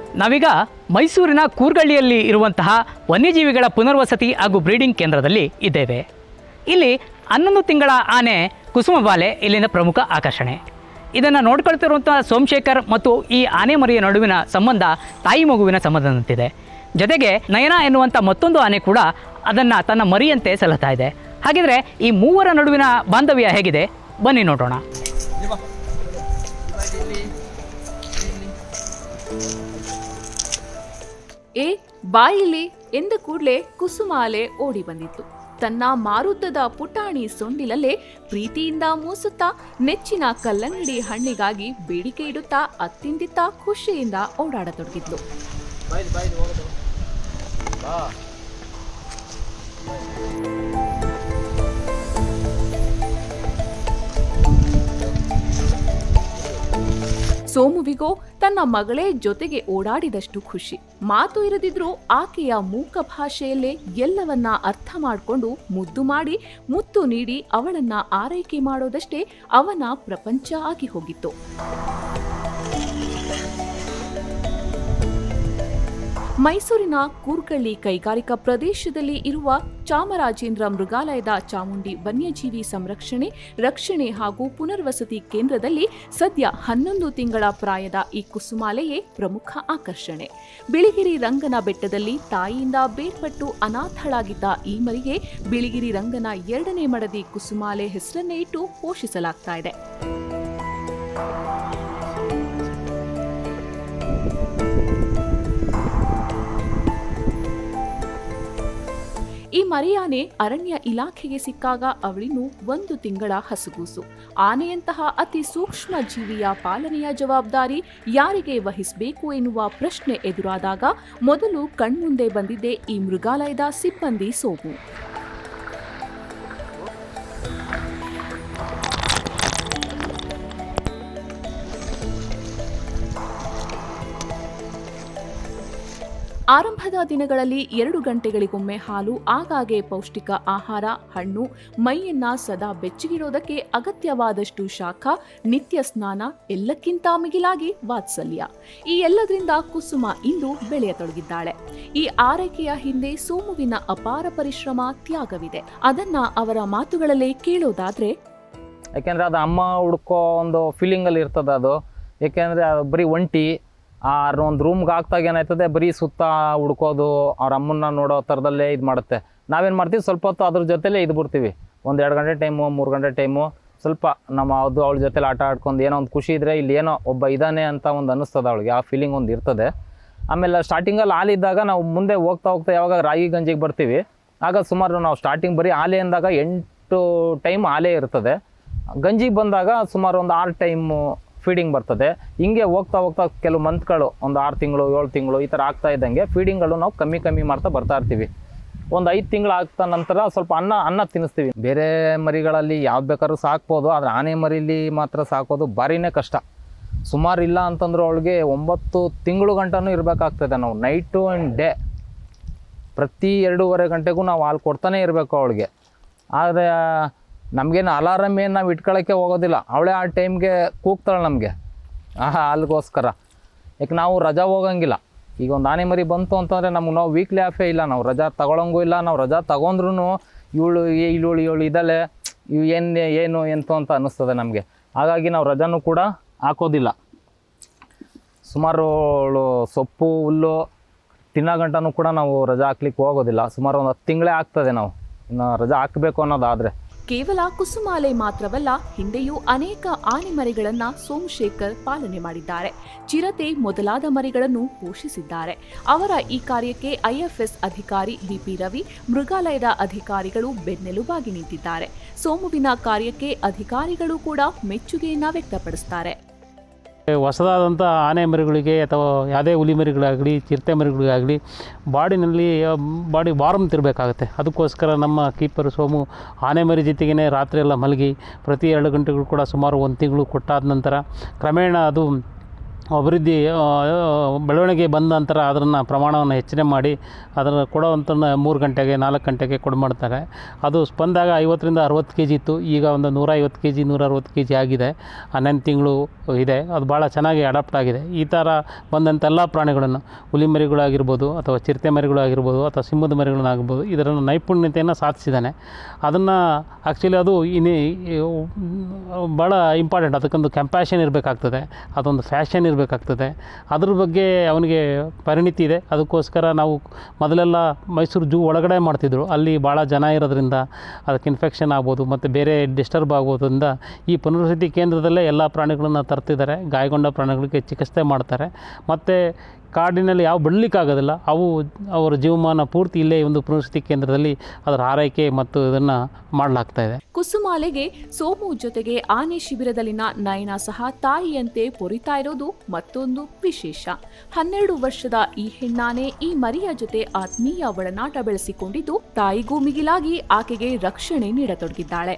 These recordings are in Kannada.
ನಾವೀಗ ಮೈಸೂರಿನ ಕೂರ್ಗಳ್ಳಿಯಲ್ಲಿ ಇರುವಂತಹ ವನ್ಯಜೀವಿಗಳ ಪುನರ್ವಸತಿ ಹಾಗೂ ಬ್ರೀಡಿಂಗ್ ಕೇಂದ್ರದಲ್ಲಿ ಇದ್ದೇವೆ ಇಲ್ಲಿ ಹನ್ನೊಂದು ತಿಂಗಳ ಆನೆ ಕುಸುಮಬಾಲೆ ಇಲ್ಲಿನ ಪ್ರಮುಖ ಆಕರ್ಷಣೆ ಇದನ್ನು ನೋಡ್ಕೊಳ್ತಿರುವಂಥ ಸೋಮಶೇಖರ್ ಮತ್ತು ಈ ಆನೆ ಮರಿಯ ನಡುವಿನ ಸಂಬಂಧ ತಾಯಿ ಮಗುವಿನ ಸಂಬಂಧದಂತಿದೆ ಜೊತೆಗೆ ನಯನ ಎನ್ನುವಂಥ ಮತ್ತೊಂದು ಆನೆ ಕೂಡ ಅದನ್ನು ತನ್ನ ಮರಿಯಂತೆ ಸಲಹತಾ ಇದೆ ಹಾಗಿದ್ರೆ ಈ ಮೂವರ ನಡುವಿನ ಬಾಂಧವ್ಯ ಹೇಗಿದೆ ಬನ್ನಿ ನೋಡೋಣ ಏ ಬಾಯಿಲಿ ಎಂದ ಕೂಡಲೇ ಕುಸುಮಾಲೆ ಓಡಿ ಬಂದಿತ್ತು ತನ್ನ ಮಾರುದ್ದದ ಪುಟಾಣಿ ಸೊಂಡಿಲಲ್ಲೇ ಪ್ರೀತಿಯಿಂದ ಮೂಸುತ್ತಾ ನೆಚ್ಚಿನ ಕಲ್ಲಂಗಡಿ ಹಣ್ಣಿಗಾಗಿ ಬೇಡಿಕೆ ಇಡುತ್ತಾ ಅತ್ತಿಂದಿತ್ತ ಖುಷಿಯಿಂದ ಓಡಾಡತೊಡಗಿದ್ಲು ಸೋಮುವಿಗೋ ತನ್ನ ಮಗಳೇ ಜೊತೆಗೆ ಓಡಾಡಿದಷ್ಟು ಖುಷಿ ಮಾತು ಇರದಿದ್ರೂ ಆಕೆಯ ಮೂಕ ಭಾಷೆಯಲ್ಲೇ ಎಲ್ಲವನ್ನ ಅರ್ಥ ಮಾಡಿಕೊಂಡು ಮುದ್ದು ಮಾಡಿ ಮುತ್ತು ನೀಡಿ ಅವಳನ್ನ ಆರೈಕೆ ಮಾಡೋದಷ್ಟೇ ಅವನ ಪ್ರಪಂಚ ಆಗಿ ಹೋಗಿತ್ತು ಮೈಸೂರಿನ ಕೂರ್ಗಳ್ಳಿ ಕೈಗಾರಿಕಾ ಪ್ರದೇಶದಲ್ಲಿ ಇರುವ ಚಾಮರಾಜೇಂದ್ರ ಮೃಗಾಲಯದ ಚಾಮುಂಡಿ ವನ್ಯಜೀವಿ ಸಂರಕ್ಷಣೆ ರಕ್ಷಣೆ ಹಾಗೂ ಪುನರ್ವಸತಿ ಕೇಂದ್ರದಲ್ಲಿ ಸದ್ಯ ಹನ್ನೊಂದು ತಿಂಗಳ ಪ್ರಾಯದ ಈ ಕುಸುಮಾಲೆಯೇ ಪ್ರಮುಖ ಆಕರ್ಷಣೆ ಬಿಳಿಗಿರಿ ರಂಗನ ಬೆಟ್ಟದಲ್ಲಿ ತಾಯಿಯಿಂದ ಬೇರ್ಪಟ್ಟು ಅನಾಥಳಾಗಿದ್ದ ಈ ಮರಿಗೆ ಬಿಳಿಗಿರಿ ರಂಗನ ಎರಡನೇ ಮಡದಿ ಕುಸುಮಾಲೆ ಹೆಸರನ್ನೇ ಇಟ್ಟು ಪೋಷಿಸಲಾಗ್ತಾ ಇದೆ ಈ ಮರಿಯಾನೆ ಅರಣ್ಯ ಇಲಾಖೆಗೆ ಸಿಕ್ಕಾಗ ಅವಳಿನ್ನು ಒಂದು ತಿಂಗಳ ಹಸುಗೂಸು ಆನೆಯಂತಹ ಅತಿ ಸೂಕ್ಷ್ಮ ಜೀವಿಯ ಪಾಲನೆಯ ಜವಾಬ್ದಾರಿ ಯಾರಿಗೆ ವಹಿಸಬೇಕು ಎನ್ನುವ ಪ್ರಶ್ನೆ ಎದುರಾದಾಗ ಮೊದಲು ಕಣ್ಮುಂದೆ ಬಂದಿದ್ದೆ ಈ ಮೃಗಾಲಯದ ಸಿಬ್ಬಂದಿ ಸೋಮು ಆರಂಭದ ದಿನಗಳಲ್ಲಿ ಎರಡು ಗಂಟೆಗಳಿಗೊಮ್ಮೆ ಹಾಲು ಆಗಾಗ್ಗೆ ಪೌಷ್ಟಿಕ ಆಹಾರ ಹಣ್ಣು ಮೈಯನ್ನ ಸದಾ ಬೆಚ್ಚಗಿರೋದಕ್ಕೆ ಅಗತ್ಯವಾದಷ್ಟು ಶಾಖ ನಿತ್ಯ ಸ್ನಾನ ಎಲ್ಲಕ್ಕಿಂತ ಮಿಗಿಲಾಗಿ ವಾತ್ಸಲ್ಯ ಈ ಎಲ್ಲದರಿಂದ ಕುಸುಮ ಇಂದು ಬೆಳೆಯತೊಡಗಿದ್ದಾಳೆ ಈ ಆರೈಕೆಯ ಹಿಂದೆ ಸೋಮುವಿನ ಅಪಾರ ಪರಿಶ್ರಮ ತ್ಯಾಗವಿದೆ ಅದನ್ನ ಅವರ ಮಾತುಗಳಲ್ಲೇ ಕೇಳೋದಾದ್ರೆ ಯಾಕೆಂದರೆ ಅದು ಅಮ್ಮ ಹುಡ್ಕೋ ಒಂದು ಫೀಲಿಂಗಲ್ಲಿ ಇರ್ತದೆ ಅದು ಏಕೆಂದರೆ ಬರೀ ಒಂಟಿ ಆ ಒಂದು ರೂಮ್ಗೆ ಹಾಕ್ದಾಗ ಏನಾಯ್ತದೆ ಬರೀ ಸುತ್ತ ಹುಡ್ಕೋದು ಅವ್ರ ಅಮ್ಮನ್ನ ನೋಡೋ ಥರದಲ್ಲೇ ಇದು ಮಾಡುತ್ತೆ ನಾವೇನು ಮಾಡ್ತೀವಿ ಸ್ವಲ್ಪ ಹೊತ್ತು ಅದ್ರ ಜೊತೆಲೇ ಇದು ಬಿಡ್ತೀವಿ ಒಂದು ಎರಡು ಗಂಟೆ ಟೈಮು ಮೂರು ಗಂಟೆ ಟೈಮು ಸ್ವಲ್ಪ ನಮ್ಮ ಅದು ಅವಳ ಜೊತೆಲಿ ಆಟ ಆಡ್ಕೊಂಡು ಏನೋ ಒಂದು ಖುಷಿ ಇದ್ದರೆ ಇಲ್ಲಿ ಏನೋ ಒಬ್ಬ ಇದ್ದಾನೆ ಅಂತ ಒಂದು ಅನ್ನಿಸ್ತದೆ ಅವಳಿಗೆ ಆ ಫೀಲಿಂಗ್ ಒಂದು ಇರ್ತದೆ ಆಮೇಲೆ ಸ್ಟಾರ್ಟಿಂಗಲ್ಲಿ ಹಾಲಿದ್ದಾಗ ನಾವು ಮುಂದೆ ಹೋಗ್ತಾ ಹೋಗ್ತಾ ಯಾವಾಗ ರಾಗಿ ಗಂಜಿಗೆ ಬರ್ತೀವಿ ಆಗ ಸುಮಾರು ನಾವು ಸ್ಟಾರ್ಟಿಂಗ್ ಬರೀ ಹಾಲೆ ಅಂದಾಗ ಎಂಟು ಟೈಮ್ ಹಾಲೇ ಇರ್ತದೆ ಗಂಜಿಗೆ ಬಂದಾಗ ಸುಮಾರು ಒಂದು ಆರು ಟೈಮು ಫೀಡಿಂಗ್ ಬರ್ತದೆ ಹಿಂಗೆ ಹೋಗ್ತಾ ಹೋಗ್ತಾ ಕೆಲವು ಮಂತ್ಗಳು ಒಂದು ಆರು ತಿಂಗಳು ಏಳು ತಿಂಗಳು ಈ ಥರ ಆಗ್ತಾ ಇದ್ದಂಗೆ ಫೀಡಿಂಗ್ಗಳು ನಾವು ಕಮ್ಮಿ ಕಮ್ಮಿ ಮಾಡ್ತಾ ಬರ್ತಾ ಇರ್ತೀವಿ ಒಂದು ಐದು ತಿಂಗಳು ಆಗ್ತಾ ನಂತರ ಸ್ವಲ್ಪ ಅನ್ನ ಅನ್ನ ತಿನ್ನಿಸ್ತೀವಿ ಬೇರೆ ಮರಿಗಳಲ್ಲಿ ಯಾವ್ದು ಬೇಕಾದ್ರೂ ಸಾಕ್ಬೋದು ಆದರೆ ಆನೆ ಮರಿಲಿ ಮಾತ್ರ ಸಾಕೋದು ಭಾರಿನೇ ಕಷ್ಟ ಸುಮಾರು ಇಲ್ಲ ಅಂತಂದ್ರೆ ಅವಳಿಗೆ ಒಂಬತ್ತು ತಿಂಗಳು ಗಂಟನೂ ಇರಬೇಕಾಗ್ತದೆ ನಾವು ನೈಟು ಆ್ಯಂಡ್ ಡೇ ಪ್ರತಿ ಎರಡೂವರೆ ಗಂಟೆಗೂ ನಾವು ಹಾಲು ಕೊಡ್ತಾನೆ ಇರಬೇಕು ಅವಳಿಗೆ ಆದರೆ ನಮಗೇನು ಅಲಾರಮ್ ಏನು ನಾವು ಇಟ್ಕೊಳ್ಳೋಕ್ಕೆ ಹೋಗೋದಿಲ್ಲ ಅವಳೇ ಆ ಟೈಮ್ಗೆ ಕೂಗ್ತಾಳೆ ನಮಗೆ ಆ ಹಾಲಿಗೋಸ್ಕರ ಯಾಕೆ ನಾವು ರಜಾ ಹೋಗಂಗಿಲ್ಲ ಈಗ ಒಂದು ಆನೆ ಮರಿ ಬಂತು ಅಂತಂದರೆ ನಮ್ಗೆ ನಾವು ವೀಕ್ಲಿ ಆಫೇ ಇಲ್ಲ ನಾವು ರಜಾ ತಗೊಳಂಗೂ ಇಲ್ಲ ನಾವು ರಜಾ ತಗೊಂಡ್ರು ಇವಳು ಇವಳು ಇವಳು ಇದಲ್ಲೇ ಇವು ಏನು ಏನು ಎಂತು ಅಂತ ಅನ್ನಿಸ್ತದೆ ನಮಗೆ ಹಾಗಾಗಿ ನಾವು ರಜಾನೂ ಕೂಡ ಹಾಕೋದಿಲ್ಲ ಸುಮಾರು ಅವಳು ಸೊಪ್ಪು ಹುಲ್ಲು ತಿನ್ನೋ ಗಂಟನೂ ಕೂಡ ನಾವು ರಜಾ ಹಾಕ್ಲಿಕ್ಕೆ ಹೋಗೋದಿಲ್ಲ ಸುಮಾರು ಒಂದು ಹತ್ತು ತಿಂಗಳೇ ಆಗ್ತದೆ ನಾವು ಇನ್ನು ರಜಾ ಹಾಕಬೇಕು ಅನ್ನೋದಾದರೆ ಕೇವಲ ಕುಸುಮಾಲೆ ಮಾತ್ರವಲ್ಲ ಹಿಂದೆಯೂ ಅನೇಕ ಆನೆ ಮರಿಗಳನ್ನ ಸೋಮಶೇಖರ್ ಪಾಲನೆ ಮಾಡಿದ್ದಾರೆ ಚಿರತೆ ಮೊದಲಾದ ಮರಿಗಳನ್ನು ಪೋಷಿಸಿದ್ದಾರೆ ಅವರ ಈ ಕಾರ್ಯಕ್ಕೆ ಐಎಫ್ಎಸ್ ಅಧಿಕಾರಿ ಬಿಪಿ ರವಿ ಮೃಗಾಲಯದ ಅಧಿಕಾರಿಗಳು ಬೆನ್ನೆಲುಬಾಗಿ ನಿಂತಿದ್ದಾರೆ ಸೋಮುವಿನ ಕಾರ್ಯಕ್ಕೆ ಅಧಿಕಾರಿಗಳು ಕೂಡ ಮೆಚ್ಚುಗೆಯನ್ನ ವ್ಯಕ್ತಪಡಿಸ್ತಾರೆ ಹೊಸದಾದಂಥ ಆನೆ ಮರಿಗಳಿಗೆ ಅಥವಾ ಯಾವುದೇ ಹುಲಿ ಮರಿಗಳಾಗಲಿ ಚಿರತೆ ಮರಿಗಳಿಗಾಗಲಿ ಬಾಡಿನಲ್ಲಿ ಬಾಡಿ ವಾರಮ್ ತಿರಬೇಕಾಗುತ್ತೆ ಅದಕ್ಕೋಸ್ಕರ ನಮ್ಮ ಕೀಪರ್ ಸೋಮು ಆನೆ ಮರಿ ಜೊತೆಗೇ ರಾತ್ರಿ ಎಲ್ಲ ಮಲಗಿ ಪ್ರತಿ ಎರಡು ಗಂಟೆಗಳು ಕೂಡ ಸುಮಾರು ಒಂದು ತಿಂಗಳು ಕೊಟ್ಟಾದ ನಂತರ ಕ್ರಮೇಣ ಅದು ಅಭಿವೃದ್ಧಿ ಆ, ಬೆಳವಣಿಗೆ ಬಂದ ನಂತರ ಅದನ್ನು ಪ್ರಮಾಣವನ್ನು ಹೆಚ್ಚಿಗೆ ಮಾಡಿ ಅದನ್ನು ಕೊಡೋವಂಥನ್ನ ಮೂರು ಗಂಟೆಗೆ ನಾಲ್ಕು ಗಂಟೆಗೆ ಕೊಡು ಮಾಡ್ತಾರೆ ಅದು ಬಂದಾಗ ಐವತ್ತರಿಂದ ಅರವತ್ತು ಕೆ ಜಿ ಇತ್ತು ಈಗ ಒಂದು ನೂರ ಐವತ್ತು ಕೆ ಜಿ ನೂರ ಅರವತ್ತು ಕೆ ಜಿ ಆಗಿದೆ ಹನ್ನೊಂದು ತಿಂಗಳು ಇದೆ ಅದು ಭಾಳ ಚೆನ್ನಾಗಿ ಅಡಾಪ್ಟ್ ಆಗಿದೆ ಈ ಥರ ಬಂದಂಥ ಎಲ್ಲ ಪ್ರಾಣಿಗಳನ್ನು ಹುಲಿ ಮರಿಗಳಾಗಿರ್ಬೋದು ಅಥವಾ ಚಿರತೆ ಮರಿಗಳಾಗಿರ್ಬೋದು ಅಥವಾ ಸಿಂಹದ ಮರಿಗಳನ್ನಾಗಿರ್ಬೋದು ಇದರ ನೈಪುಣ್ಯತೆಯನ್ನು ಸಾಧಿಸಿದ್ದಾನೆ ಅದನ್ನು ಆ್ಯಕ್ಚುಲಿ ಅದು ಇನ್ನು ಭಾಳ ಇಂಪಾರ್ಟೆಂಟ್ ಅದಕ್ಕೊಂದು ಕಂಪ್ಯಾಷನ್ ಇರಬೇಕಾಗ್ತದೆ ಅದೊಂದು ಫ್ಯಾಷನ್ ಇರಬೇಕಾಗ್ತದೆ ಅದ್ರ ಬಗ್ಗೆ ಅವನಿಗೆ ಪರಿಣಿತಿ ಇದೆ ಅದಕ್ಕೋಸ್ಕರ ನಾವು ಮೊದಲೆಲ್ಲ ಮೈಸೂರು ಜೂ ಒಳಗಡೆ ಮಾಡ್ತಿದ್ರು ಅಲ್ಲಿ ಭಾಳ ಜನ ಇರೋದ್ರಿಂದ ಅದಕ್ಕೆ ಇನ್ಫೆಕ್ಷನ್ ಆಗ್ಬೋದು ಮತ್ತು ಬೇರೆ ಡಿಸ್ಟರ್ಬ್ ಆಗೋದ್ರಿಂದ ಈ ಪುನರ್ವಸತಿ ಕೇಂದ್ರದಲ್ಲೇ ಎಲ್ಲ ಪ್ರಾಣಿಗಳನ್ನ ತರ್ತಿದ್ದಾರೆ ಗಾಯಗೊಂಡ ಪ್ರಾಣಿಗಳಿಗೆ ಚಿಕಿತ್ಸೆ ಮಾಡ್ತಾರೆ ಮತ್ತು ಕಾಡಿನಲ್ಲಿ ಯಾವ ಬಿಡಲಿಕ್ಕಾಗೋದಿಲ್ಲ ಅವು ಅವರ ಜೀವಮಾನ ಪೂರ್ತಿ ಇಲ್ಲೇ ಈ ಒಂದು ಪುನರ್ವಸತಿ ಕೇಂದ್ರದಲ್ಲಿ ಅದರ ಆರೈಕೆ ಮತ್ತು ಇದನ್ನು ಮಾಡಲಾಗ್ತಾ ಇದೆ ಕುಸುಮಾಲೆಗೆ ಸೋಮು ಜೊತೆಗೆ ಆನೆ ಶಿಬಿರದಲ್ಲಿನ ನಯನ ಸಹ ತಾಯಿಯಂತೆ ಪೊರಿತಾ ಇರೋದು ಮತ್ತೊಂದು ವಿಶೇಷ ಹನ್ನೆರಡು ವರ್ಷದ ಈ ಹೆಣ್ಣಾನೆ ಈ ಮರಿಯ ಜೊತೆ ಆತ್ಮೀಯ ಒಡನಾಟ ಬೆಳೆಸಿಕೊಂಡಿದ್ದು ತಾಯಿಗೂ ಮಿಗಿಲಾಗಿ ಆಕೆಗೆ ರಕ್ಷಣೆ ನೀಡತೊಡಗಿದ್ದಾಳೆ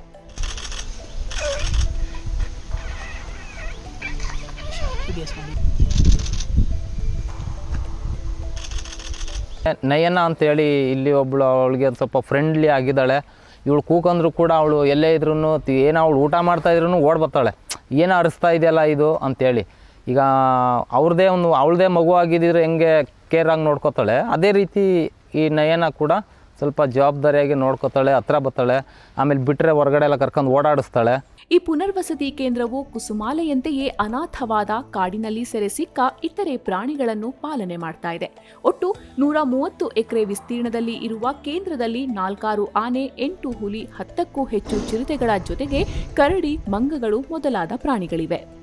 ನಯನ ಅಂತೇಳಿ ಇಲ್ಲಿ ಒಬ್ಬಳು ಅವಳಿಗೆ ಒಂದು ಸ್ವಲ್ಪ ಫ್ರೆಂಡ್ಲಿ ಆಗಿದ್ದಾಳೆ ಇವಳು ಕೂಕಂದ್ರು ಕೂಡ ಅವಳು ಎಲ್ಲೇ ಇದ್ರೂ ಏನೋ ಅವಳು ಊಟ ಮಾಡ್ತಾ ಇದ್ರೂ ಓಡ್ ಬರ್ತಾಳೆ ಏನೋ ಅರಿಸ್ತಾ ಇದೆಯಲ್ಲ ಇದು ಅಂತೇಳಿ ಈಗ ಅವ್ರದ್ದೇ ಒಂದು ಅವಳದೇ ಮಗು ಆಗಿದ್ದಿದ್ರೆ ಹೆಂಗೆ ಕೇರಾಗಿ ನೋಡ್ಕೋತಾಳೆ ಅದೇ ರೀತಿ ಈ ನಯನ ಕೂಡ ಸ್ವಲ್ಪ ಜವಾಬ್ದಾರಿಯಾಗಿ ನೋಡ್ಕೋತಾಳೆ ಹತ್ರ ಬರ್ತಾಳೆ ಆಮೇಲೆ ಬಿಟ್ಟರೆ ಹೊರಗಡೆ ಎಲ್ಲ ಕರ್ಕೊಂಡು ಓಡಾಡಿಸ್ತಾಳೆ ಈ ಪುನರ್ವಸತಿ ಕೇಂದ್ರವು ಕುಸುಮಾಲೆಯಂತೆಯೇ ಅನಾಥವಾದ ಕಾಡಿನಲ್ಲಿ ಸೆರೆ ಸಿಕ್ಕ ಇತರೆ ಪ್ರಾಣಿಗಳನ್ನು ಪಾಲನೆ ಮಾಡ್ತಾ ಇದೆ ಒಟ್ಟು ನೂರ ಮೂವತ್ತು ಎಕರೆ ವಿಸ್ತೀರ್ಣದಲ್ಲಿ ಇರುವ ಕೇಂದ್ರದಲ್ಲಿ ನಾಲ್ಕಾರು ಆನೆ ಎಂಟು ಹುಲಿ ಹತ್ತಕ್ಕೂ ಹೆಚ್ಚು ಚಿರತೆಗಳ ಜೊತೆಗೆ ಕರಡಿ ಮಂಗಗಳು ಮೊದಲಾದ ಪ್ರಾಣಿಗಳಿವೆ